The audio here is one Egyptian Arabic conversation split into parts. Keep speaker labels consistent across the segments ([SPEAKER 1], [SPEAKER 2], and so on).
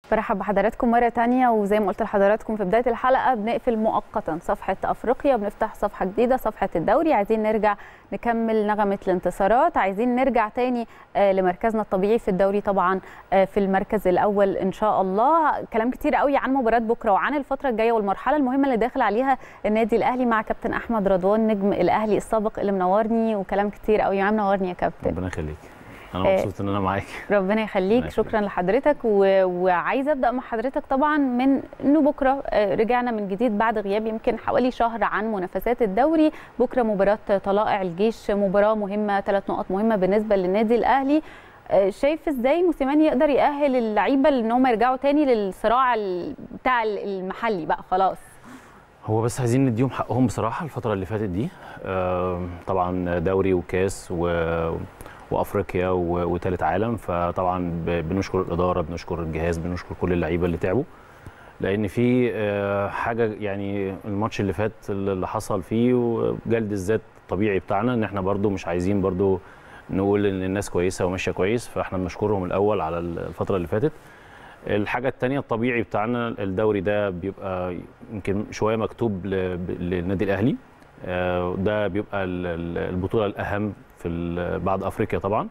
[SPEAKER 1] برحب بحضراتكم مرة تانية وزي ما قلت لحضراتكم في بداية الحلقة بنقفل مؤقتا صفحة أفريقيا بنفتح صفحة جديدة صفحة الدوري عايزين نرجع نكمل نغمة الانتصارات عايزين نرجع تاني لمركزنا الطبيعي في الدوري طبعا في المركز الأول إن شاء الله كلام كتير قوي عن مباراة بكرة وعن الفترة الجاية والمرحلة المهمة اللي داخل عليها النادي الأهلي مع كابتن أحمد رضوان نجم الأهلي السابق اللي منورني وكلام كتير قوي معاه منورني يا كابتن
[SPEAKER 2] ربنا يخليك انا مبسوط ان انا معاك
[SPEAKER 1] ربنا يخليك شكرا لحضرتك و... وعايزه ابدا مع حضرتك طبعا من انه بكره رجعنا من جديد بعد غياب يمكن حوالي شهر عن منافسات الدوري بكره مباراه طلائع الجيش مباراه مهمه ثلاث نقط مهمه بالنسبه للنادي الاهلي شايف ازاي موسيماني يقدر يأهل اللعيبه ان هم يرجعوا تاني للصراع بتاع المحلي بقى خلاص
[SPEAKER 2] هو بس عايزين نديهم حقهم بصراحه الفتره اللي فاتت دي طبعا دوري وكاس و وافريقيا وثالث عالم فطبعا بنشكر الاداره بنشكر الجهاز بنشكر كل اللعيبه اللي تعبوا لان في حاجه يعني الماتش اللي فات اللي حصل فيه وجلد الذات الطبيعي بتاعنا ان احنا برده مش عايزين برده نقول ان الناس كويسه وماشيه كويس فاحنا بنشكرهم الاول على الفتره اللي فاتت الحاجه الثانيه الطبيعي بتاعنا الدوري ده بيبقى يمكن شويه مكتوب للنادي الاهلي ده بيبقى البطوله الاهم في بعد افريقيا طبعا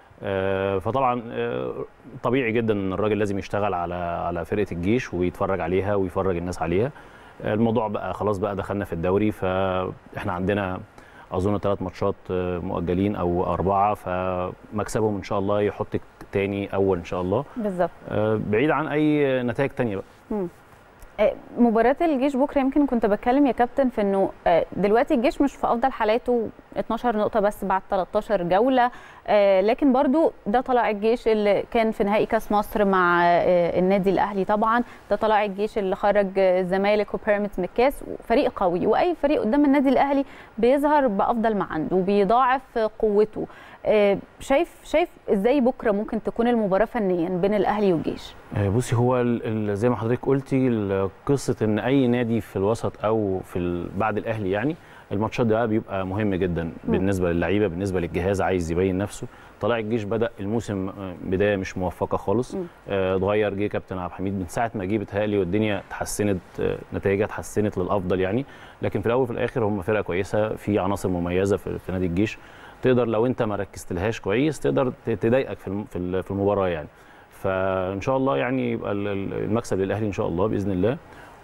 [SPEAKER 2] فطبعا طبيعي جدا ان الراجل لازم يشتغل على على فرقه الجيش ويتفرج عليها ويفرج الناس عليها الموضوع بقى خلاص بقى دخلنا في الدوري فاحنا عندنا اظن ثلاث ماتشات مؤجلين او اربعه فمكسبهم ان شاء الله يحطك تاني اول ان شاء الله
[SPEAKER 1] بالظبط
[SPEAKER 2] بعيد عن اي نتائج تانية بقى م.
[SPEAKER 1] مباراة الجيش بكره يمكن كنت بتكلم يا كابتن في انه دلوقتي الجيش مش في افضل حالاته 12 نقطة بس بعد 13 جولة لكن برضو ده طلع الجيش اللي كان في نهائي كاس مصر مع النادي الاهلي طبعا ده طلع الجيش اللي خرج الزمالك وبيراميدز من الكاس فريق قوي واي فريق قدام النادي الاهلي بيظهر بافضل ما عنده وبيضاعف قوته شايف شايف ازاي بكره ممكن تكون المباراه فنيا بين الاهلي والجيش
[SPEAKER 2] بصي هو زي ما حضرتك قلتي قصه ان اي نادي في الوسط او في بعد الاهلي يعني الماتشات ده بيبقى مهم جدا م. بالنسبه للعيبه بالنسبه للجهاز عايز يبين نفسه طلائع الجيش بدا الموسم بدايه مش موفقه خالص اتغير جه كابتن عبد الحميد من ساعه ما جه بتهيألي والدنيا اتحسنت نتائجها اتحسنت للافضل يعني لكن في الاول وفي الاخر هم فرقه كويسه في عناصر مميزه في, في نادي الجيش تقدر لو انت ما ركزتلهاش كويس تقدر تضايقك في في المباراه يعني فان شاء الله يعني يبقى المكسب للاهلي ان شاء الله باذن الله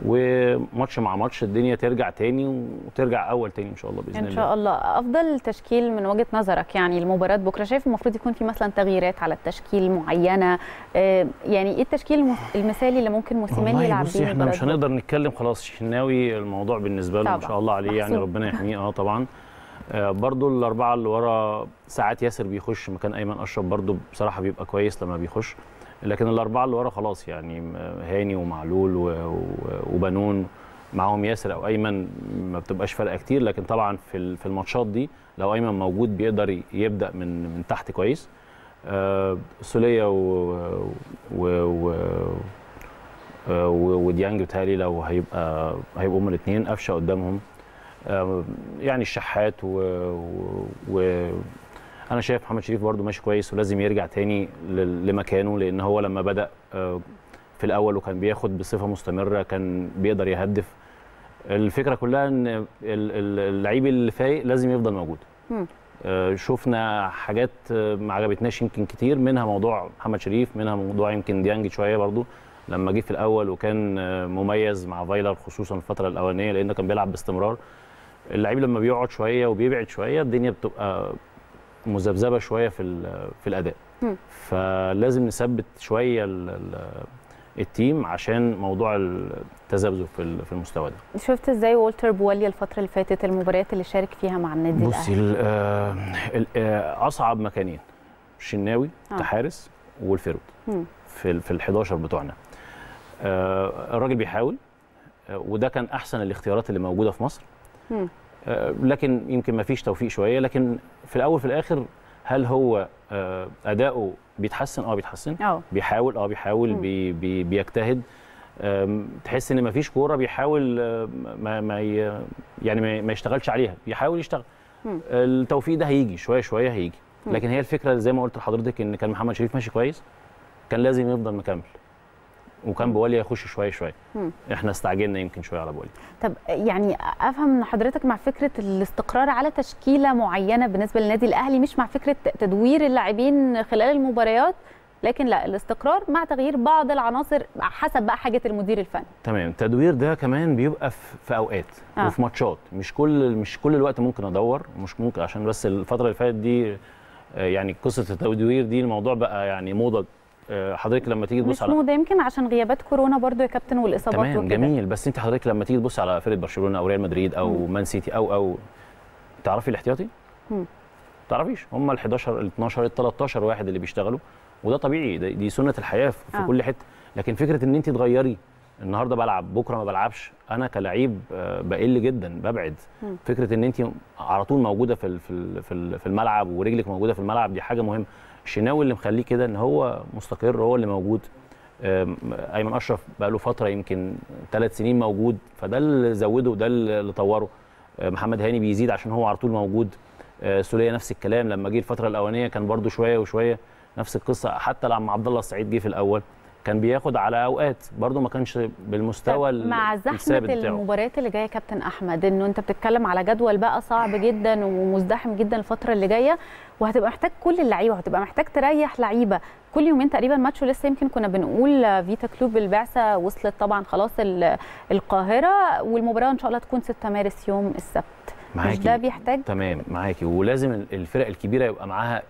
[SPEAKER 2] وماتش مع ماتش الدنيا ترجع تاني وترجع اول تاني ان شاء الله باذن الله
[SPEAKER 1] ان شاء الله افضل تشكيل من وجهه نظرك يعني المباراه بكره شايف المفروض يكون في مثلا تغييرات على التشكيل معينه يعني ايه التشكيل المثالي اللي ممكن موسيماني يلعب
[SPEAKER 2] بيه احنا مش هنقدر نتكلم خلاص شناوي الموضوع بالنسبه له ما شاء الله عليه يعني ربنا يحميه اه طبعا برضو الاربعه اللي ورا ساعات ياسر بيخش مكان ايمن اشرف برضو بصراحه بيبقى كويس لما بيخش لكن الاربعه اللي ورا خلاص يعني هاني ومعلول وبنون معاهم ياسر او ايمن ما بتبقاش فارقه كتير لكن طبعا في في الماتشات دي لو ايمن موجود بيقدر يبدا من من تحت كويس سوليه و, و, و وديانج بتهيألي لو هيبقى هيبقوا هما الاثنين قفشه قدامهم يعني الشحات و, و انا شايف محمد شريف برده ماشي كويس ولازم يرجع تاني لمكانه لان هو لما بدا في الاول وكان بياخد بصفه مستمره كان بيقدر يهدف الفكره كلها ان اللعيب اللي فايق لازم يفضل موجود شفنا حاجات ما عجبتناش يمكن كتير منها موضوع محمد شريف منها موضوع يمكن ديانج شويه برده لما جه في الاول وكان مميز مع فايلر خصوصا الفتره الاولانيه لانه كان بيلعب باستمرار اللعيب لما بيقعد شويه وبيبعد شويه الدنيا بتبقى مذبذبه شويه في في الاداء م. فلازم نثبت شويه التيم عشان موضوع التذبذب في في المستوى ده
[SPEAKER 1] شفت ازاي والتر بواليا الفتره اللي فاتت المباريات اللي شارك فيها مع النادي
[SPEAKER 2] بصي آه اصعب مكانين الشناوي آه. كحارس والفيرود في في ال 11 بتوعنا آه الراجل بيحاول آه وده كان احسن الاختيارات اللي موجوده في مصر م. لكن يمكن ما فيش توفيق شويه لكن في الاول في الاخر هل هو اداؤه بيتحسن اه بيتحسن
[SPEAKER 1] أوه.
[SPEAKER 2] بيحاول اه بيحاول بي بي بيجتهد تحس ان ما فيش كوره بيحاول ما, ما يعني ما يشتغلش عليها بيحاول يشتغل م. التوفيق ده هيجي شويه شويه هيجي م. لكن هي الفكره زي ما قلت لحضرتك ان كان محمد شريف ماشي كويس كان لازم يفضل مكمل وكان بواليا يخش شويه شويه
[SPEAKER 1] مم.
[SPEAKER 2] احنا استعجلنا يمكن شويه على بواليا
[SPEAKER 1] طب يعني افهم من حضرتك مع فكره الاستقرار على تشكيله معينه بالنسبه للنادي الاهلي مش مع فكره تدوير اللاعبين خلال المباريات لكن لا الاستقرار مع تغيير بعض العناصر حسب بقى حاجه المدير الفني
[SPEAKER 2] تمام التدوير ده كمان بيبقى في, في اوقات
[SPEAKER 1] آه.
[SPEAKER 2] آه. وفي ماتشات مش كل مش كل الوقت ممكن ادور مش ممكن عشان بس الفتره اللي فاتت دي آه، يعني قصه التدوير دي الموضوع بقى يعني موضه آه، حضرتك لما تيجي تبص
[SPEAKER 1] مش
[SPEAKER 2] على
[SPEAKER 1] موضه يمكن عشان غيابات كورونا برضو يا كابتن والاصابات
[SPEAKER 2] تمام
[SPEAKER 1] وكده.
[SPEAKER 2] جميل بس انت حضرتك لما تيجي تبص على فرقه برشلونه او ريال مدريد او
[SPEAKER 1] مم.
[SPEAKER 2] مان سيتي او او تعرفي الاحتياطي؟
[SPEAKER 1] مم.
[SPEAKER 2] تعرفيش هم ال 11 ال 12 ال 13 واحد اللي بيشتغلوا وده طبيعي ده- دي سنه الحياه في
[SPEAKER 1] آه.
[SPEAKER 2] آه. كل حته لكن فكره ان انت تغيري النهارده بلعب بكره ما بلعبش انا كلعيب آه، بقل جدا ببعد
[SPEAKER 1] مم.
[SPEAKER 2] فكره ان انت على طول موجوده في ال- في ال- في ال- في الملعب ورجلك موجوده في الملعب دي حاجه مهمه الشناوي اللي مخليه كده ان هو مستقر هو اللي موجود آم، ايمن اشرف بقى له فتره يمكن ثلاث سنين موجود فده اللي زوده وده اللي طوره آه، محمد هاني بيزيد عشان هو على طول موجود آه، سوليه نفس الكلام لما جه الفتره الاولانيه كان برده شويه وشويه نفس القصه حتى لما عبد الله السعيد جه في الاول كان بياخد على اوقات برده ما كانش بالمستوى
[SPEAKER 1] طب مع زحمه
[SPEAKER 2] الثابت بتاعه.
[SPEAKER 1] المباريات اللي جايه يا كابتن احمد انه انت بتتكلم على جدول بقى صعب جدا ومزدحم جدا الفتره اللي جايه وهتبقى محتاج كل اللعيبه وهتبقى محتاج تريح لعيبه كل يومين تقريبا ماتش ولسه يمكن كنا بنقول فيتا كلوب البعثه وصلت طبعا خلاص ال- القاهره والمباراه ان شاء الله تكون 6 مارس يوم السبت مش
[SPEAKER 2] معاكي.
[SPEAKER 1] ده بيحتاج
[SPEAKER 2] تمام معاكي ولازم الفرق الكبيره يبقى معاها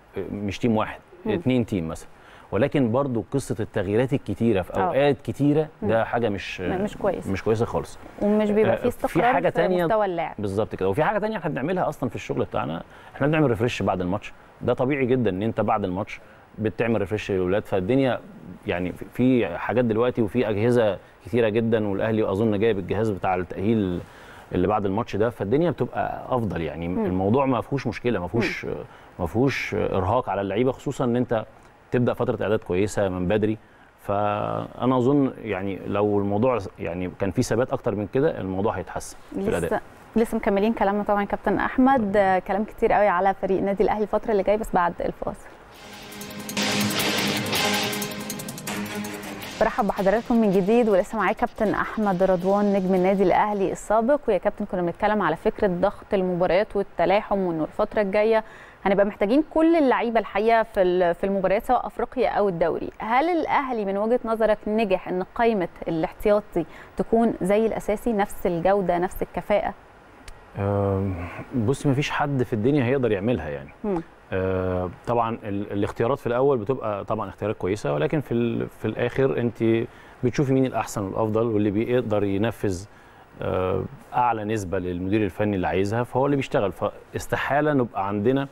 [SPEAKER 2] مش تيم واحد
[SPEAKER 1] مم.
[SPEAKER 2] اتنين تيم مثلا ولكن برضو قصه التغييرات الكتيره في
[SPEAKER 1] آه.
[SPEAKER 2] اوقات كتيره ده حاجه مش
[SPEAKER 1] م- مش كويس.
[SPEAKER 2] مش كويسه خالص
[SPEAKER 1] ومش بيبقى
[SPEAKER 2] آه،
[SPEAKER 1] فيه
[SPEAKER 2] في
[SPEAKER 1] استقرار
[SPEAKER 2] حاجة
[SPEAKER 1] في
[SPEAKER 2] تانية-
[SPEAKER 1] مستوى اللاعب
[SPEAKER 2] بالظبط كده وفي حاجه تانية احنا بنعملها اصلا في الشغل بتاعنا احنا بنعمل ريفرش بعد الماتش ده طبيعي جدا ان انت بعد الماتش بتعمل ريفرش للاولاد فالدنيا يعني في- في حاجات دلوقتي وفي اجهزه كتيره جدا والاهلي اظن جايب الجهاز بتاع التاهيل اللي بعد الماتش ده فالدنيا بتبقى افضل يعني
[SPEAKER 1] مم.
[SPEAKER 2] الموضوع ما فيهوش مشكله ما فيهوش ما فيهوش ارهاق على اللعيبه خصوصا ان انت تبدا فتره اعداد كويسه من بدري فانا اظن يعني لو الموضوع يعني كان في ثبات اكتر من كده الموضوع هيتحسن في الاداء
[SPEAKER 1] لسه لسه مكملين كلامنا طبعا كابتن احمد آه، كلام كتير قوي على فريق النادي الاهلي الفتره اللي جايه بس بعد الفاصل برحب بحضراتكم من جديد ولسه معايا كابتن احمد رضوان نجم النادي الاهلي السابق ويا كابتن كنا بنتكلم على فكره ضغط المباريات والتلاحم وانه الفتره الجايه هنبقى محتاجين كل اللعيبه الحقيقه في ال- في المباريات سواء افريقيا او الدوري هل الاهلي من وجهه نظرك نجح ان قائمه الاحتياطي تكون زي الاساسي نفس الجوده نفس الكفاءه
[SPEAKER 2] آم، بصي مفيش حد في الدنيا هيقدر يعملها يعني
[SPEAKER 1] مم.
[SPEAKER 2] آه، طبعا ال- الاختيارات في الاول بتبقى طبعا اختيارات كويسه ولكن في ال- في الاخر انت بتشوفي مين الاحسن والافضل واللي بيقدر ينفذ آه، اعلى نسبه للمدير الفني اللي عايزها فهو اللي بيشتغل فاستحاله نبقى عندنا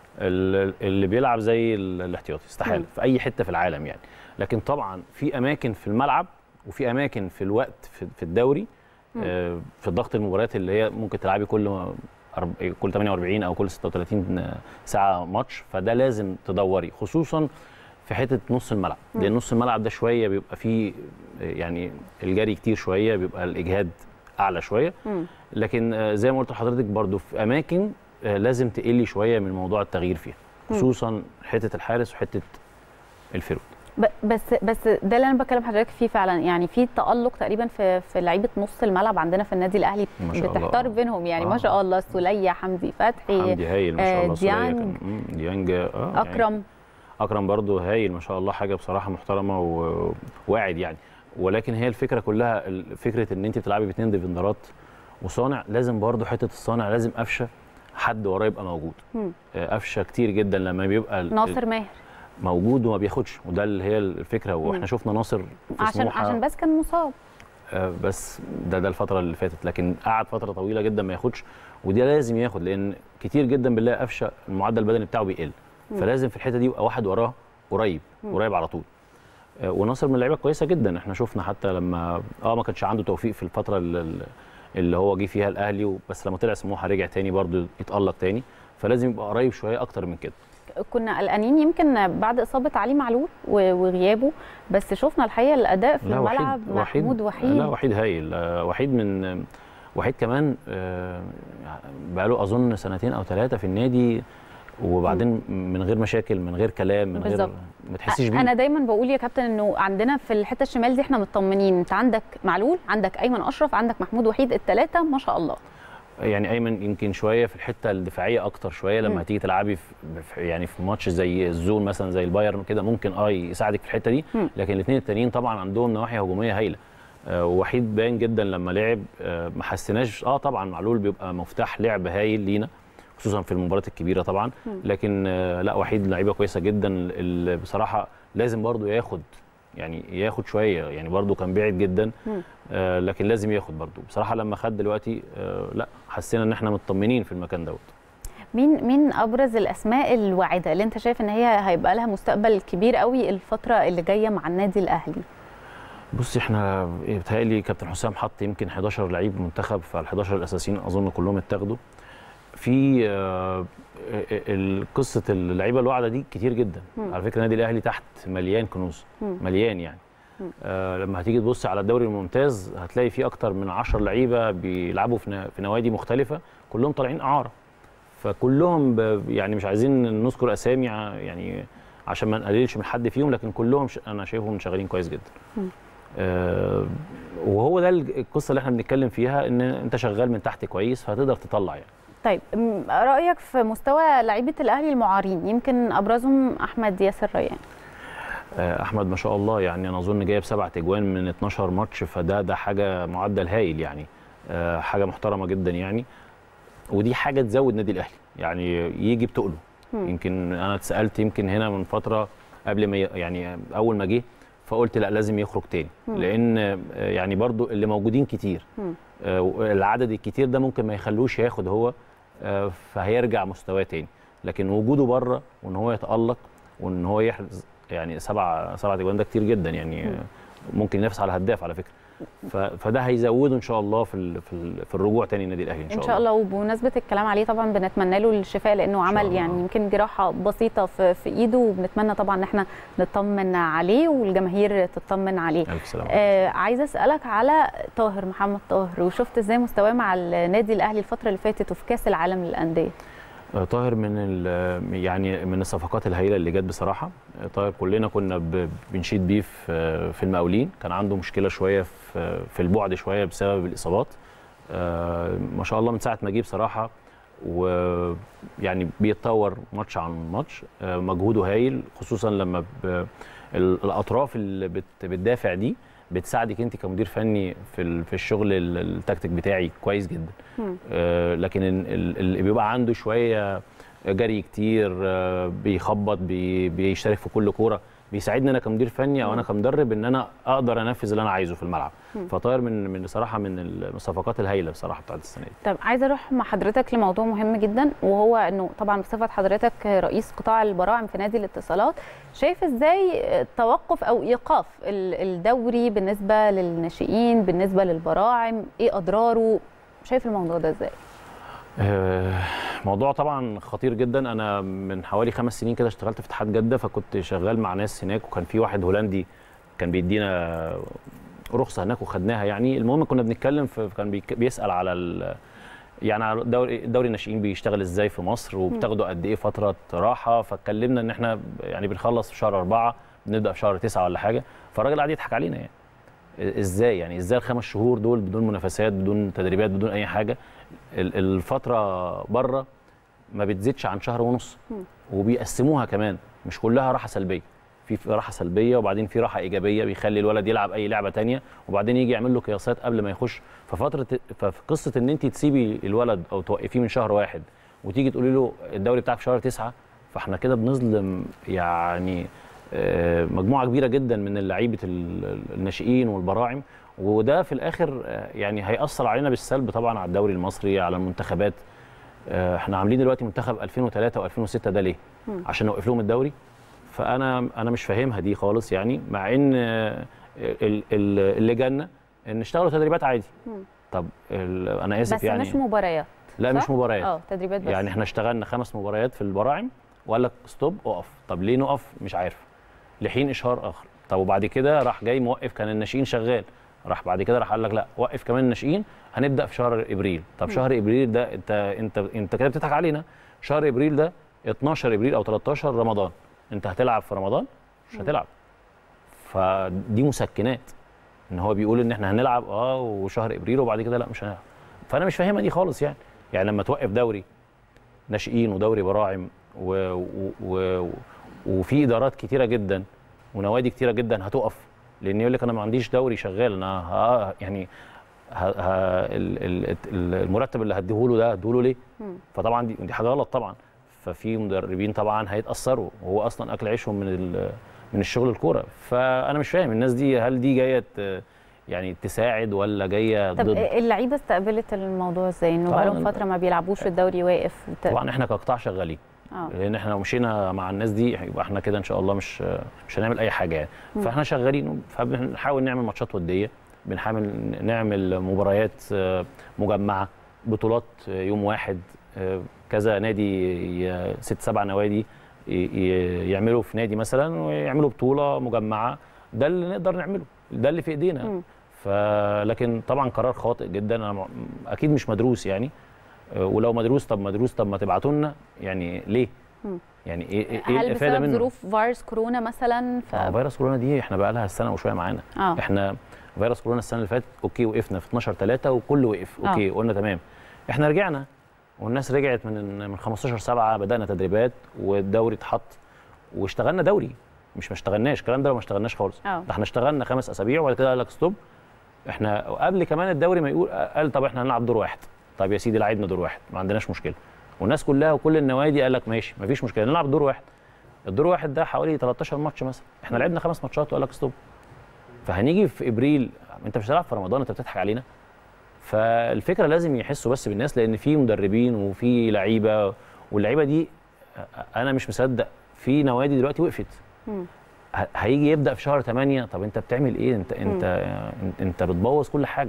[SPEAKER 2] ال- اللي بيلعب زي ال- الاحتياطي استحاله
[SPEAKER 1] مم.
[SPEAKER 2] في اي حته في العالم يعني لكن طبعا في اماكن في الملعب وفي اماكن في الوقت في في الدوري
[SPEAKER 1] مم.
[SPEAKER 2] آه، في ضغط المباريات اللي هي ممكن تلعبي كل ما- أرب- كل 48 او كل 36 ساعه ماتش فده لازم تدوري خصوصا في حته نص الملعب
[SPEAKER 1] مم.
[SPEAKER 2] لان نص الملعب ده شويه بيبقى فيه آه، يعني الجري كتير شويه بيبقى الاجهاد اعلى شويه
[SPEAKER 1] مم.
[SPEAKER 2] لكن آه، زي ما قلت لحضرتك برضو في اماكن آه، لازم تقلي شويه من موضوع التغيير فيها
[SPEAKER 1] مم.
[SPEAKER 2] خصوصا حته الحارس وحته الفيرود
[SPEAKER 1] ب- بس بس ده اللي انا بكلم حضرتك فيه فعلا يعني في تالق تقريبا في في لعيبه نص الملعب عندنا في النادي الاهلي
[SPEAKER 2] ما شاء الله.
[SPEAKER 1] بتحتار بينهم يعني ما
[SPEAKER 2] آه.
[SPEAKER 1] شاء الله سوليه حمدي فتحي
[SPEAKER 2] حمدي هايل ما
[SPEAKER 1] آه،
[SPEAKER 2] شاء الله سولية
[SPEAKER 1] ديانج.
[SPEAKER 2] كان- مم، ديانج اه يعني
[SPEAKER 1] اكرم
[SPEAKER 2] اكرم برضو هايل ما شاء الله حاجه بصراحه محترمه و- وواعد يعني ولكن هي الفكره كلها ال- فكره ان انت بتلعبي باثنين ديفندرات وصانع لازم برضو حته الصانع لازم قفشه حد وراه يبقى موجود
[SPEAKER 1] مم.
[SPEAKER 2] آه، قفشه كتير جدا لما بيبقى ال-
[SPEAKER 1] ناصر ماهر
[SPEAKER 2] موجود وما بياخدش وده اللي هي الفكره
[SPEAKER 1] مم.
[SPEAKER 2] واحنا شفنا ناصر في
[SPEAKER 1] عشان
[SPEAKER 2] سموحه
[SPEAKER 1] عشان بس كان مصاب
[SPEAKER 2] آه، بس ده ده الفتره اللي فاتت لكن قعد فتره طويله جدا ما ياخدش وده لازم ياخد لان كتير جدا بنلاقي قفشه المعدل البدني بتاعه بيقل
[SPEAKER 1] مم.
[SPEAKER 2] فلازم في الحته دي يبقى واحد وراه قريب
[SPEAKER 1] مم.
[SPEAKER 2] قريب على طول آه، وناصر من اللعيبه كويسه جدا احنا شفنا حتى لما اه ما كانش عنده توفيق في الفتره اللي, اللي هو جه فيها الاهلي بس لما طلع سموحه رجع تاني برضه يتالق تاني فلازم يبقى قريب شويه اكتر من كده
[SPEAKER 1] كنا قلقانين يمكن بعد اصابه علي معلول و- وغيابه بس شفنا الحقيقه الاداء في
[SPEAKER 2] لا وحيد-
[SPEAKER 1] الملعب
[SPEAKER 2] وحيد-
[SPEAKER 1] محمود وحيد
[SPEAKER 2] لا وحيد هايل آه، وحيد من وحيد كمان آه، بقاله اظن سنتين او ثلاثه في النادي وبعدين من غير مشاكل من غير كلام من
[SPEAKER 1] بالظبط.
[SPEAKER 2] غير ما تحسيش بيه
[SPEAKER 1] انا دايما بقول يا كابتن انه عندنا في الحته الشمال دي احنا مطمنين انت عندك معلول عندك ايمن اشرف عندك محمود وحيد الثلاثه ما شاء الله
[SPEAKER 2] يعني ايمن يمكن شويه في الحته الدفاعيه اكتر شويه لما
[SPEAKER 1] مم.
[SPEAKER 2] هتيجي تلعبي في في- يعني في ماتش زي الزون مثلا زي البايرن كده ممكن اه يساعدك في الحته دي
[SPEAKER 1] مم.
[SPEAKER 2] لكن الاثنين التانيين طبعا عندهم نواحي هجوميه هايله آه، ووحيد باين جدا لما لعب آه، ما حسيناش اه طبعا معلول بيبقى مفتاح لعب هايل لينا خصوصا في المباريات الكبيره طبعا
[SPEAKER 1] مم.
[SPEAKER 2] لكن آه، لا وحيد لعيبه كويسه جدا ال- بصراحه لازم برضو ياخد يعني ياخد شويه يعني برضو كان بعيد جدا
[SPEAKER 1] مم.
[SPEAKER 2] آه لكن لازم ياخد برضو بصراحه لما خد دلوقتي آه لا حسينا ان احنا مطمنين في المكان دوت
[SPEAKER 1] مين مين ابرز الاسماء الواعده اللي انت شايف ان هي هيبقى لها مستقبل كبير قوي الفتره اللي جايه مع النادي الاهلي
[SPEAKER 2] بصي احنا بيتهيألي كابتن حسام حط يمكن 11 لعيب منتخب فال 11 الاساسيين اظن كلهم اتاخدوا في آه، ال- قصه اللعيبه الواعده دي كتير جدا
[SPEAKER 1] مم.
[SPEAKER 2] على فكره النادي الاهلي تحت مليان كنوز
[SPEAKER 1] مم.
[SPEAKER 2] مليان يعني
[SPEAKER 1] مم.
[SPEAKER 2] آه لما هتيجي تبص على الدوري الممتاز هتلاقي فيه اكتر من 10 لعيبه بيلعبوا في نا- في نوادي مختلفه كلهم طالعين اعاره فكلهم ب- يعني مش عايزين نذكر اسامي ع- يعني عشان ما نقللش من حد فيهم لكن كلهم ش... انا شايفهم شغالين كويس جدا
[SPEAKER 1] مم.
[SPEAKER 2] آه وهو ده الج- القصه اللي احنا بنتكلم فيها ان انت شغال من تحت كويس فهتقدر تطلع يعني
[SPEAKER 1] طيب م- رايك في مستوى لعيبه الاهلي المعارين يمكن ابرزهم احمد ياسر ريان
[SPEAKER 2] آه، احمد ما شاء الله يعني انا اظن جايب سبع تجوان من 12 ماتش فده ده حاجه معدل هايل يعني آه، حاجه محترمه جدا يعني ودي حاجه تزود نادي الاهلي يعني يجي بتقله
[SPEAKER 1] مم.
[SPEAKER 2] يمكن انا اتسالت يمكن هنا من فتره قبل ما ي- يعني اول ما جه فقلت لا لازم يخرج تاني
[SPEAKER 1] مم.
[SPEAKER 2] لان آه، يعني برضو اللي موجودين كتير
[SPEAKER 1] مم.
[SPEAKER 2] آه، العدد الكتير ده ممكن ما يخلوش ياخد هو آه، فهيرجع مستواه تاني لكن وجوده بره وان هو يتالق وان هو يحرز يعني سبع سبع اجوان ده كتير جدا يعني
[SPEAKER 1] مم.
[SPEAKER 2] آه، ممكن ينافس على هداف على فكره ف- فده هيزوده ان شاء الله في ال- في ال- في الرجوع تاني النادي الاهلي ان شاء,
[SPEAKER 1] ان شاء الله وبمناسبه الكلام عليه طبعا بنتمنى له الشفاء لانه
[SPEAKER 2] شاء
[SPEAKER 1] عمل
[SPEAKER 2] الله.
[SPEAKER 1] يعني يمكن جراحه بسيطه في, في ايده وبنتمنى طبعا ان احنا نطمن عليه والجماهير تطمن عليه
[SPEAKER 2] الف سلامه
[SPEAKER 1] آه عايزه اسالك على طاهر محمد طاهر وشفت ازاي مستواه مع النادي الاهلي الفتره اللي فاتت وفي كاس العالم للانديه
[SPEAKER 2] آه، طاهر من ال- يعني من الصفقات الهائله اللي جت بصراحه آه، طاهر كلنا كنا ب- بنشيد بيه في في المقاولين كان عنده مشكله شويه في في البعد شويه بسبب الاصابات آه، ما شاء الله من ساعه ما جه بصراحه ويعني بيتطور ماتش عن ماتش آه، مجهوده هايل خصوصا لما ب- ال- الاطراف اللي بت- بتدافع دي بتساعدك انت كمدير فني في ال- في الشغل ال- التكتيك بتاعي كويس جدا
[SPEAKER 1] مم.
[SPEAKER 2] آه، لكن ال- ال- اللي بيبقى عنده شويه جري كتير آه، بيخبط بي- بيشترك في كل كوره بيساعدني انا كمدير فني او انا كمدرب ان انا اقدر انفذ اللي انا عايزه في الملعب
[SPEAKER 1] مم.
[SPEAKER 2] فطاير من من بصراحه من الصفقات الهايله بصراحه بتاعت السنه دي
[SPEAKER 1] طب عايزه اروح مع حضرتك لموضوع مهم جدا وهو انه طبعا بصفه حضرتك رئيس قطاع البراعم في نادي الاتصالات شايف ازاي توقف او ايقاف ال- الدوري بالنسبه للناشئين بالنسبه للبراعم ايه اضراره شايف الموضوع ده ازاي
[SPEAKER 2] آه، موضوع طبعا خطير جدا انا من حوالي خمس سنين كده اشتغلت في اتحاد جده فكنت شغال مع ناس هناك وكان في واحد هولندي كان بيدينا رخصه هناك وخدناها يعني المهم كنا بنتكلم في كان بيك- بيسال على ال يعني على دوري دوري الناشئين بيشتغل ازاي في مصر وبتاخدوا قد ايه فتره راحه فاتكلمنا ان احنا يعني بنخلص في شهر أربعة بنبدا في شهر تسعة ولا حاجه فالراجل قعد يضحك علينا يعني ازاي يعني ازاي الخمس شهور دول بدون منافسات بدون تدريبات بدون اي حاجه ال- الفتره بره ما بتزيدش عن شهر ونص
[SPEAKER 1] مم.
[SPEAKER 2] وبيقسموها كمان مش كلها راحه سلبيه في راحه سلبيه وبعدين في راحه ايجابيه بيخلي الولد يلعب اي لعبه تانية وبعدين يجي يعمل له قياسات قبل ما يخش ففتره ففي قصه ان انت تسيبي الولد او توقفيه من شهر واحد وتيجي تقولي له الدوري بتاعك في شهر تسعة فاحنا كده بنظلم يعني آه، مجموعه كبيره جدا من اللعيبه ال- الناشئين والبراعم وده في الاخر آه، يعني هيأثر علينا بالسلب طبعا على الدوري المصري على المنتخبات آه، احنا عاملين دلوقتي منتخب 2003 و2006 ده ليه؟
[SPEAKER 1] مم.
[SPEAKER 2] عشان نوقف لهم الدوري فانا انا مش فاهمها دي خالص يعني مع ان آه، ال- ال- اللي جالنا ان اشتغلوا تدريبات عادي
[SPEAKER 1] مم.
[SPEAKER 2] طب ال- انا اسف
[SPEAKER 1] بس
[SPEAKER 2] يعني
[SPEAKER 1] مش مباريات
[SPEAKER 2] لا
[SPEAKER 1] صح؟
[SPEAKER 2] مش مباريات
[SPEAKER 1] اه تدريبات بس
[SPEAKER 2] يعني احنا اشتغلنا خمس مباريات في البراعم وقال لك ستوب اقف طب ليه نقف مش عارف لحين اشهار اخر طب وبعد كده راح جاي موقف كان الناشئين شغال راح بعد كده راح قال لك لا وقف كمان الناشئين هنبدا في شهر ابريل طب
[SPEAKER 1] م.
[SPEAKER 2] شهر ابريل ده انت انت انت كده بتضحك علينا شهر ابريل ده 12 ابريل او 13 رمضان انت هتلعب في رمضان مش هتلعب فدي مسكنات ان هو بيقول ان احنا هنلعب اه وشهر ابريل وبعد كده لا مش هنلعب فانا مش فاهمها دي خالص يعني يعني لما توقف دوري ناشئين ودوري براعم و... و... و... وفي ادارات كتيره جدا ونوادي كتيره جدا هتقف لان يقول لك انا ما عنديش دوري شغال انا ها يعني ها ها ال- ال- ال- المرتب اللي هديهوله ده هديهوله ليه؟
[SPEAKER 1] مم.
[SPEAKER 2] فطبعا دي, دي حاجه غلط طبعا ففي مدربين طبعا هيتاثروا وهو اصلا اكل عيشهم من ال- من الشغل الكوره فانا مش فاهم الناس دي هل دي جايه ت- يعني تساعد ولا جايه
[SPEAKER 1] طب
[SPEAKER 2] ضد
[SPEAKER 1] اللعيبه استقبلت الموضوع ازاي انه
[SPEAKER 2] طبعاً
[SPEAKER 1] بقالهم فتره ما بيلعبوش الدوري واقف وت-
[SPEAKER 2] طبعا احنا كقطاع شغالين
[SPEAKER 1] اه
[SPEAKER 2] لان احنا لو مشينا مع الناس دي يبقى احنا كده ان شاء الله مش مش هنعمل اي حاجه يعني
[SPEAKER 1] مم.
[SPEAKER 2] فاحنا شغالين فبنحاول نعمل ماتشات وديه بنحاول نعمل مباريات آه، مجمعه بطولات آه، يوم واحد آه، كذا نادي ي- ست سبع نوادي ي- ي- يعملوا في نادي مثلا ويعملوا بطوله مجمعه ده اللي نقدر نعمله ده اللي في ايدينا
[SPEAKER 1] مم.
[SPEAKER 2] فلكن طبعا قرار خاطئ جدا انا م- اكيد مش مدروس يعني آه، ولو مدروس طب مدروس طب ما تبعتوا لنا يعني ليه؟
[SPEAKER 1] مم.
[SPEAKER 2] يعني ايه ايه إيه
[SPEAKER 1] هل
[SPEAKER 2] الافاده
[SPEAKER 1] بسبب
[SPEAKER 2] منه؟
[SPEAKER 1] ظروف فيروس كورونا مثلا ف...
[SPEAKER 2] آه، فيروس كورونا دي احنا بقى لها سنه وشويه معانا
[SPEAKER 1] اه
[SPEAKER 2] احنا فيروس كورونا السنه اللي فاتت اوكي وقفنا في 12 3 وكل وقف
[SPEAKER 1] آه.
[SPEAKER 2] اوكي قلنا تمام احنا رجعنا والناس رجعت من من 15 7 بدانا تدريبات والدوري اتحط واشتغلنا دوري مش ما اشتغلناش الكلام ده لو ما اشتغلناش خالص
[SPEAKER 1] اه
[SPEAKER 2] ده احنا اشتغلنا خمس اسابيع وبعد كده قال لك ستوب احنا قبل كمان الدوري ما يقول قال طب احنا هنلعب دور واحد طب يا سيدي لعبنا دور واحد ما عندناش مشكله والناس كلها وكل النوادي قال لك ماشي ما فيش مشكله نلعب دور واحد الدور واحد ده حوالي 13 ماتش مثلا احنا لعبنا خمس ماتشات وقال لك ستوب فهنيجي في ابريل انت مش هتلعب في رمضان انت بتضحك علينا فالفكره لازم يحسوا بس بالناس لان في مدربين وفي لعيبه واللعيبه دي انا مش مصدق في نوادي دلوقتي وقفت
[SPEAKER 1] مم.
[SPEAKER 2] ه- هيجي يبدا في شهر 8 طب انت بتعمل ايه انت انت انت بتبوظ كل حاجه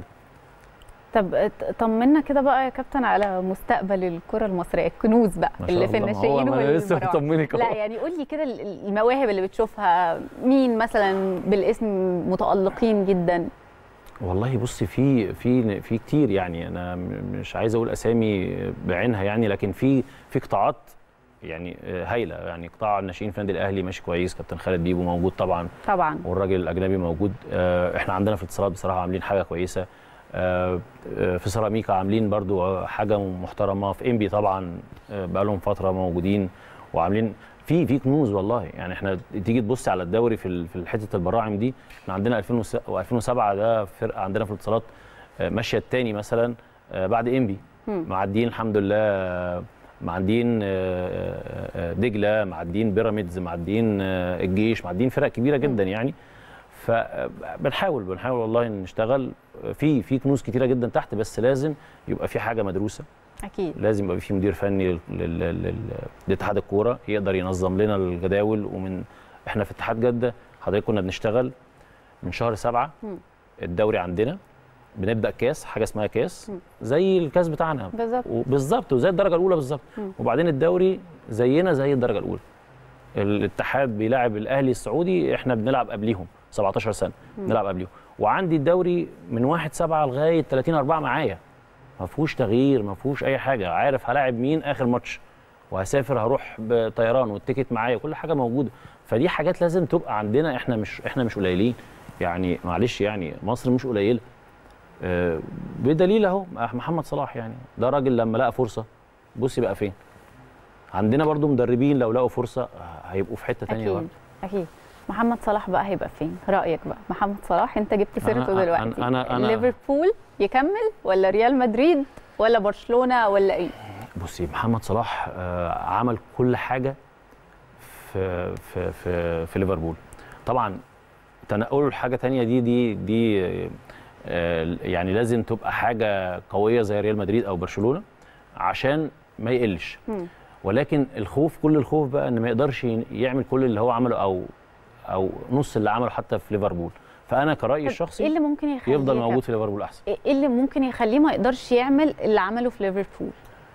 [SPEAKER 1] طب ات- طمنا كده بقى يا كابتن على مستقبل الكره المصريه الكنوز بقى
[SPEAKER 2] ما شاء
[SPEAKER 1] اللي في
[SPEAKER 2] الله، ما هو
[SPEAKER 1] الناشئين
[SPEAKER 2] ما أنا لسه
[SPEAKER 1] والبراعم.
[SPEAKER 2] مطمنك
[SPEAKER 1] لا
[SPEAKER 2] أهو.
[SPEAKER 1] يعني قول لي كده ال- المواهب اللي بتشوفها مين مثلا بالاسم متالقين جدا
[SPEAKER 2] والله بصي في في في كتير يعني انا م- مش عايز اقول اسامي بعينها يعني لكن في في قطاعات يعني آه، هايله يعني قطاع الناشئين في النادي الاهلي ماشي كويس كابتن خالد بيبو موجود طبعا
[SPEAKER 1] طبعا
[SPEAKER 2] والراجل الاجنبي موجود آه، احنا عندنا في الاتصالات بصراحه عاملين حاجه كويسه آه، آه، في سيراميكا عاملين برضو حاجه محترمه في انبي طبعا آه، بقالهم فتره موجودين وعاملين في في كنوز والله يعني احنا تيجي تبص على الدوري في ال- في حته البراعم دي احنا عندنا 2007 ده فرقه عندنا في الاتصالات آه، ماشيه الثاني مثلا آه، بعد انبي
[SPEAKER 1] مم.
[SPEAKER 2] معديين الحمد لله آه، معديين آه، آه، آه، دجله معديين بيراميدز معديين آه، الجيش معديين فرق كبيره جدا يعني فبنحاول بنحاول والله نشتغل في في كنوز كتيره جدا تحت بس لازم يبقى في حاجه مدروسه
[SPEAKER 1] اكيد
[SPEAKER 2] لازم يبقى في مدير فني لل- لل- لل- لاتحاد الكوره يقدر ينظم لنا الجداول ومن احنا في اتحاد جده حضرتك كنا بنشتغل من شهر سبعة
[SPEAKER 1] مم.
[SPEAKER 2] الدوري عندنا بنبدا كاس حاجه اسمها كاس
[SPEAKER 1] مم.
[SPEAKER 2] زي الكاس بتاعنا
[SPEAKER 1] بالظبط
[SPEAKER 2] وبالظبط وزي الدرجه الاولى بالظبط
[SPEAKER 1] مم.
[SPEAKER 2] وبعدين الدوري زينا زي الدرجه الاولى الاتحاد بيلاعب الاهلي السعودي احنا بنلعب قبليهم 17 سنه
[SPEAKER 1] مم.
[SPEAKER 2] بنلعب قبليهم وعندي الدوري من 1 7 لغايه 30 4 معايا ما فيهوش تغيير ما فيهوش اي حاجه عارف هلاعب مين اخر ماتش وهسافر هروح بطيران والتيكت معايا كل حاجه موجوده فدي حاجات لازم تبقى عندنا احنا مش احنا مش قليلين يعني معلش يعني مصر مش قليله آه، بدليل اهو محمد صلاح يعني ده راجل لما لقى فرصه بصي بقى فين عندنا برضو مدربين لو لقوا فرصه آه، هيبقوا في حته ثانيه
[SPEAKER 1] اكيد اكيد محمد صلاح بقى هيبقى فين رايك بقى محمد صلاح انت جبت سيرته
[SPEAKER 2] أنا-
[SPEAKER 1] دلوقتي
[SPEAKER 2] أنا- أنا- أنا-
[SPEAKER 1] ليفربول يكمل ولا ريال مدريد ولا برشلونه ولا ايه
[SPEAKER 2] بصي محمد صلاح آه، عمل كل حاجه في في في, في ليفربول طبعا تنقله لحاجه تانية دي دي دي آه، يعني لازم تبقى حاجه قويه زي ريال مدريد او برشلونه عشان ما يقلش
[SPEAKER 1] مم.
[SPEAKER 2] ولكن الخوف كل الخوف بقى ان ما يقدرش يعمل كل اللي هو عمله او او نص اللي عمله حتى في ليفربول فانا كرايي
[SPEAKER 1] طب
[SPEAKER 2] الشخصي
[SPEAKER 1] ايه اللي ممكن يخليه
[SPEAKER 2] يفضل
[SPEAKER 1] يا
[SPEAKER 2] موجود في ليفربول احسن
[SPEAKER 1] ايه اللي ممكن يخليه ما يقدرش يعمل اللي عمله في ليفربول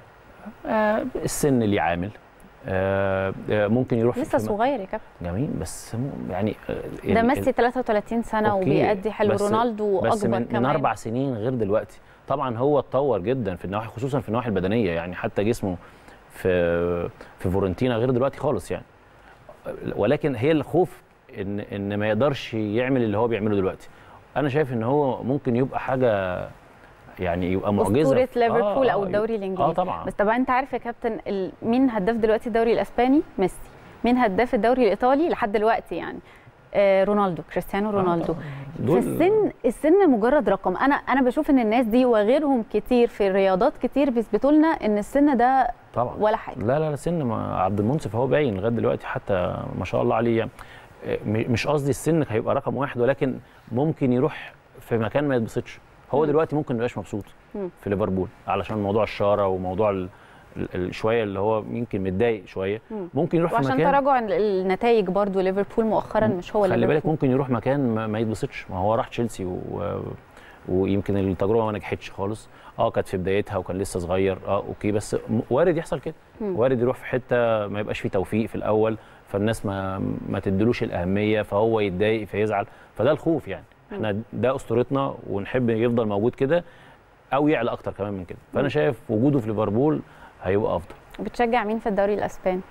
[SPEAKER 2] آه السن اللي عامل آه آه ممكن يروح
[SPEAKER 1] لسه
[SPEAKER 2] في-
[SPEAKER 1] صغير يا كابتن
[SPEAKER 2] جميل بس م- يعني آه،
[SPEAKER 1] ده
[SPEAKER 2] ال-
[SPEAKER 1] ميسي 33 سنه
[SPEAKER 2] أوكي،
[SPEAKER 1] وبيأدي حلو
[SPEAKER 2] بس-
[SPEAKER 1] رونالدو
[SPEAKER 2] بس
[SPEAKER 1] اكبر
[SPEAKER 2] من,
[SPEAKER 1] كمان
[SPEAKER 2] من اربع سنين غير دلوقتي طبعا هو اتطور جدا في النواحي خصوصا في النواحي البدنيه يعني حتى جسمه في في فورنتينا غير دلوقتي خالص يعني ولكن هي الخوف ان ان ما يقدرش يعمل اللي هو بيعمله دلوقتي انا شايف ان هو ممكن يبقى حاجه يعني يبقى معجزه
[SPEAKER 1] اسطوره
[SPEAKER 2] في-
[SPEAKER 1] ليفربول
[SPEAKER 2] آه،
[SPEAKER 1] او
[SPEAKER 2] آه،
[SPEAKER 1] الدوري الانجليزي
[SPEAKER 2] اه طبعا
[SPEAKER 1] بس طبعا انت عارف يا كابتن ال- مين هداف دلوقتي الدوري الاسباني ميسي مين هداف الدوري الايطالي لحد دلوقتي يعني آه رونالدو كريستيانو رونالدو
[SPEAKER 2] دول-
[SPEAKER 1] فالسن السن مجرد رقم انا انا بشوف ان الناس دي وغيرهم كتير في رياضات كتير بيثبتوا لنا ان السن ده
[SPEAKER 2] طبعا
[SPEAKER 1] ولا حاجه
[SPEAKER 2] لا لا لا سن ما عبد المنصف هو باين لغايه دلوقتي حتى ما شاء الله عليه يعني آه، م- مش قصدي السن هيبقى رقم واحد ولكن ممكن يروح في مكان ما يتبسطش هو
[SPEAKER 1] مم.
[SPEAKER 2] دلوقتي ممكن ما يبقاش مبسوط
[SPEAKER 1] مم.
[SPEAKER 2] في ليفربول علشان موضوع الشاره وموضوع ال- ال- ال- شويه اللي هو يمكن متضايق شويه
[SPEAKER 1] مم.
[SPEAKER 2] ممكن يروح في
[SPEAKER 1] وعشان
[SPEAKER 2] مكان
[SPEAKER 1] تراجع ال- النتائج برضو ليفربول مؤخرا مش هو
[SPEAKER 2] خلي بالك
[SPEAKER 1] ليفربول
[SPEAKER 2] ممكن يروح مكان ما, ما يتبسطش ما هو راح تشيلسي و... ويمكن التجربه ما نجحتش خالص اه كانت في بدايتها وكان لسه صغير اه اوكي بس م- وارد يحصل كده
[SPEAKER 1] مم.
[SPEAKER 2] وارد يروح في حته ما يبقاش فيه توفيق في الاول فالناس ما ما تدلوش الاهميه فهو يتضايق فيزعل فده الخوف يعني احنا ده اسطورتنا ونحب يفضل موجود كده او يعلى اكتر كمان من كده فانا
[SPEAKER 1] مم.
[SPEAKER 2] شايف وجوده في ليفربول هيبقى افضل
[SPEAKER 1] بتشجع مين في الدوري الاسباني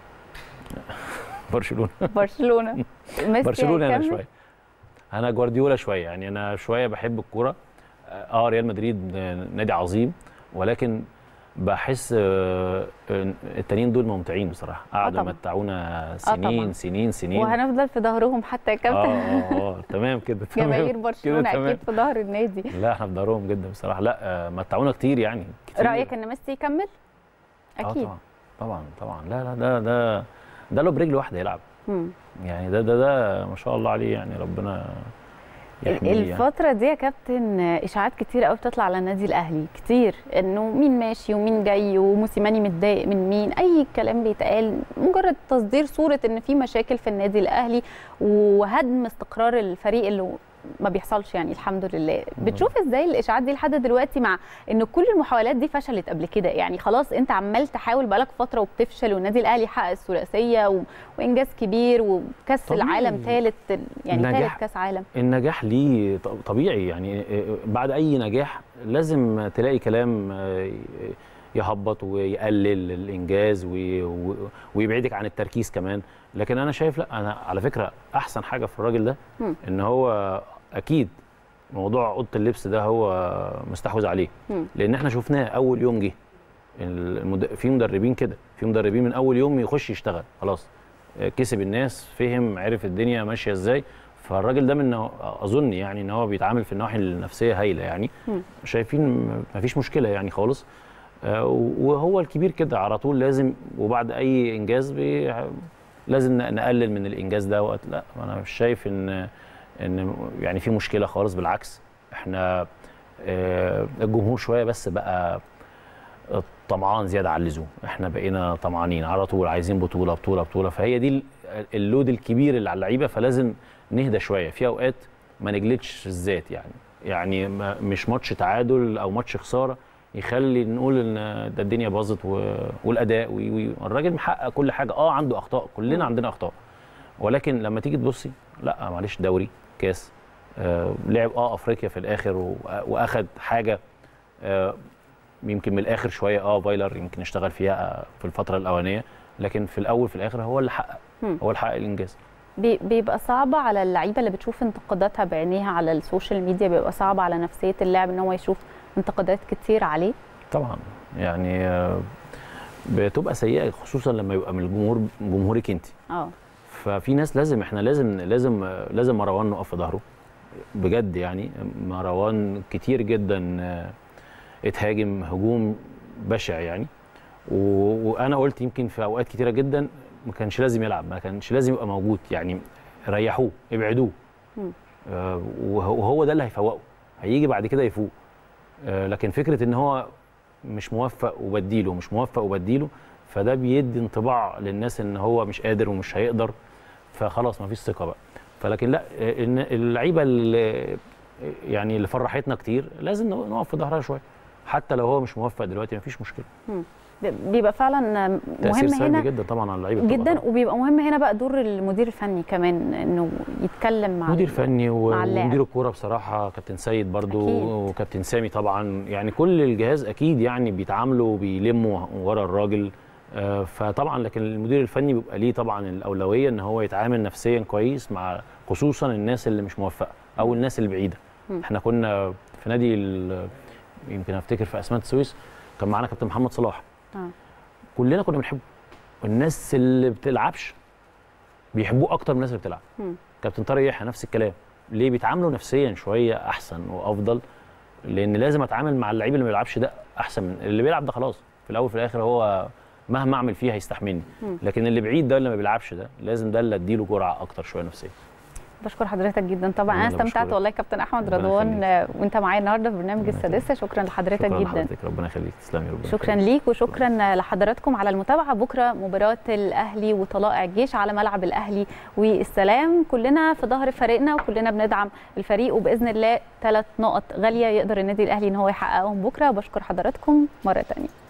[SPEAKER 2] برشلونه
[SPEAKER 1] برشلونه ميسي
[SPEAKER 2] برشلونه انا
[SPEAKER 1] هيكمل؟
[SPEAKER 2] شويه انا جوارديولا شويه يعني انا شويه بحب الكوره اه ريال مدريد نادي عظيم ولكن بحس آه، آه، التانيين دول ممتعين بصراحه قعدوا
[SPEAKER 1] طبعاً.
[SPEAKER 2] يمتعونا
[SPEAKER 1] طبعاً.
[SPEAKER 2] سنين سنين سنين
[SPEAKER 1] وهنفضل في ظهرهم حتى يا
[SPEAKER 2] اه
[SPEAKER 1] كابتن
[SPEAKER 2] اه اه تمام كده تمام
[SPEAKER 1] جماهير
[SPEAKER 2] كده
[SPEAKER 1] برشلونه
[SPEAKER 2] تمام.
[SPEAKER 1] اكيد في ظهر النادي
[SPEAKER 2] لا احنا في ظهرهم جدا بصراحه لا آه، متعونا كتير يعني كتير.
[SPEAKER 1] رايك ان ميسي يكمل
[SPEAKER 2] آه
[SPEAKER 1] اكيد
[SPEAKER 2] طبعا طبعا طبعا لا لا ده ده ده له برجل واحده يلعب
[SPEAKER 1] مم.
[SPEAKER 2] يعني ده ده ده ما شاء الله عليه يعني ربنا يحميه يعني.
[SPEAKER 1] الفترة دي يا كابتن اشاعات كتير قوي بتطلع على النادي الاهلي كتير انه مين ماشي ومين جاي وموسيماني متضايق من مين اي كلام بيتقال مجرد تصدير صورة ان في مشاكل في النادي الاهلي وهدم استقرار الفريق اللي ما بيحصلش يعني الحمد لله بتشوف ازاي الاشاعات دي لحد دلوقتي مع ان كل المحاولات دي فشلت قبل كده يعني خلاص انت عمال تحاول بقالك فتره وبتفشل والنادي الاهلي حقق الثلاثيه و... وانجاز كبير وكاس
[SPEAKER 2] طبيعي.
[SPEAKER 1] العالم ثالث يعني ثالث
[SPEAKER 2] نجاح.
[SPEAKER 1] كاس عالم
[SPEAKER 2] النجاح ليه ط- طبيعي يعني آه، بعد اي نجاح لازم تلاقي كلام آه، يهبط ويقلل الانجاز وي- و- ويبعدك عن التركيز كمان لكن انا شايف لا انا على فكره احسن حاجه في الراجل ده
[SPEAKER 1] مم.
[SPEAKER 2] ان هو اكيد موضوع اوضه اللبس ده هو مستحوذ عليه
[SPEAKER 1] مم.
[SPEAKER 2] لان احنا شفناه اول يوم جه المد... في مدربين كده في مدربين من اول يوم يخش يشتغل خلاص آه، كسب الناس فهم عرف الدنيا ماشيه ازاي فالراجل ده من اظن يعني ان هو بيتعامل في النواحي النفسيه هايله يعني
[SPEAKER 1] مم.
[SPEAKER 2] شايفين م- مفيش مشكله يعني خالص آه، وهو الكبير كده على طول لازم وبعد اي انجاز بي... لازم ن- نقلل من الانجاز ده وقت لا انا مش شايف ان ان يعني في مشكله خالص بالعكس احنا آه، الجمهور شويه بس بقى طمعان زياده عن اللزوم احنا بقينا طمعانين على طول عايزين بطوله بطوله بطوله فهي دي ال- اللود الكبير اللي على اللعيبه فلازم نهدى شويه في اوقات ما نجلدش الذات يعني يعني ما مش ماتش تعادل او ماتش خساره يخلي نقول ان ده الدنيا باظت و- والاداء وي- وي- الراجل محقق كل حاجه اه عنده اخطاء كلنا عندنا اخطاء ولكن لما تيجي تبصي لا معلش دوري كاس آه لعب اه افريقيا في الاخر و- واخد حاجه آه يمكن من الاخر شويه اه فايلر يمكن اشتغل فيها في الفتره الاولانيه لكن في الاول في الاخر هو اللي حقق
[SPEAKER 1] مم.
[SPEAKER 2] هو اللي حقق الانجاز
[SPEAKER 1] بي- بيبقى صعب على اللعيبه اللي بتشوف انتقاداتها بعينيها على السوشيال ميديا بيبقى صعب على نفسيه اللاعب ان هو يشوف انتقادات كتير عليه
[SPEAKER 2] طبعا يعني آه، بتبقى سيئه خصوصا لما يبقى من الجمهور جمهورك انت
[SPEAKER 1] اه
[SPEAKER 2] ففي ناس لازم احنا لازم لازم آه، لازم مروان نقف في ظهره بجد يعني مروان كتير جدا آه، اتهاجم هجوم بشع يعني و- وانا قلت يمكن في اوقات كتيره جدا ما كانش لازم يلعب ما كانش لازم يبقى موجود يعني ريحوه ابعدوه
[SPEAKER 1] مم.
[SPEAKER 2] آه، وه- وهو ده اللي هيفوقه هيجي بعد كده يفوق آه، لكن فكره ان هو مش موفق وبديله مش موفق وبديله فده بيدي انطباع للناس ان هو مش قادر ومش هيقدر فخلاص ما فيش ثقه بقى فلكن لا آه، إن اللعيبه اللي يعني اللي فرحتنا كتير لازم نقف في ظهرها شويه حتى لو هو مش موفق دلوقتي ما فيش مشكله
[SPEAKER 1] بيبقى فعلا
[SPEAKER 2] تاثير
[SPEAKER 1] مهم
[SPEAKER 2] سلبي
[SPEAKER 1] هنا
[SPEAKER 2] جدا طبعا على اللعيبه بتبقى
[SPEAKER 1] جدا
[SPEAKER 2] طبعاً.
[SPEAKER 1] وبيبقى مهم هنا بقى دور المدير الفني كمان انه يتكلم مع
[SPEAKER 2] مدير فني و-
[SPEAKER 1] مع اللاعب.
[SPEAKER 2] ومدير الكوره بصراحه كابتن سيد برضو
[SPEAKER 1] أكيد.
[SPEAKER 2] وكابتن سامي طبعا يعني كل الجهاز اكيد يعني بيتعاملوا بيلموا ورا الراجل آه، فطبعا لكن المدير الفني بيبقى ليه طبعا الاولويه ان هو يتعامل نفسيا كويس مع خصوصا الناس اللي مش موفقه او الناس اللي بعيده
[SPEAKER 1] مم.
[SPEAKER 2] احنا كنا في نادي ال- يمكن افتكر في اسمنت السويس كان معانا كابتن محمد صلاح
[SPEAKER 1] آه.
[SPEAKER 2] كلنا كنا بنحبه الناس اللي بتلعبش بيحبوه اكتر من الناس اللي بتلعب
[SPEAKER 1] مم.
[SPEAKER 2] كابتن طارق يحيى نفس الكلام ليه بيتعاملوا نفسيا شويه احسن وافضل لان لازم اتعامل مع اللعيب اللي ما بيلعبش ده احسن من اللي بيلعب ده خلاص في الاول في الاخر هو مهما اعمل فيه هيستحملني
[SPEAKER 1] مم.
[SPEAKER 2] لكن اللي بعيد ده اللي ما بيلعبش ده لازم ده اللي اديله جرعه اكتر شويه نفسيا
[SPEAKER 1] بشكر حضرتك جدا طبعا انا
[SPEAKER 2] أنا اللي
[SPEAKER 1] استمتعت
[SPEAKER 2] بشكرك.
[SPEAKER 1] والله كابتن احمد
[SPEAKER 2] ربنا
[SPEAKER 1] رضوان
[SPEAKER 2] يخليك.
[SPEAKER 1] آه، وانت معايا النهارده في برنامج
[SPEAKER 2] ربنا يخليك.
[SPEAKER 1] السادسه شكرا لحضرتك
[SPEAKER 2] شكرا
[SPEAKER 1] جدا
[SPEAKER 2] لحضرتك ربنا يخليك تسلمي ربنا
[SPEAKER 1] شكرا
[SPEAKER 2] يخليك.
[SPEAKER 1] ليك وشكرا لحضراتكم على المتابعه بكره مباراه الاهلي وطلائع الجيش على ملعب الاهلي والسلام كلنا في ظهر فريقنا وكلنا بندعم الفريق وباذن الله ثلاث نقط غاليه يقدر النادي الاهلي ان هو يحققهم بكره بشكر حضراتكم مره ثانيه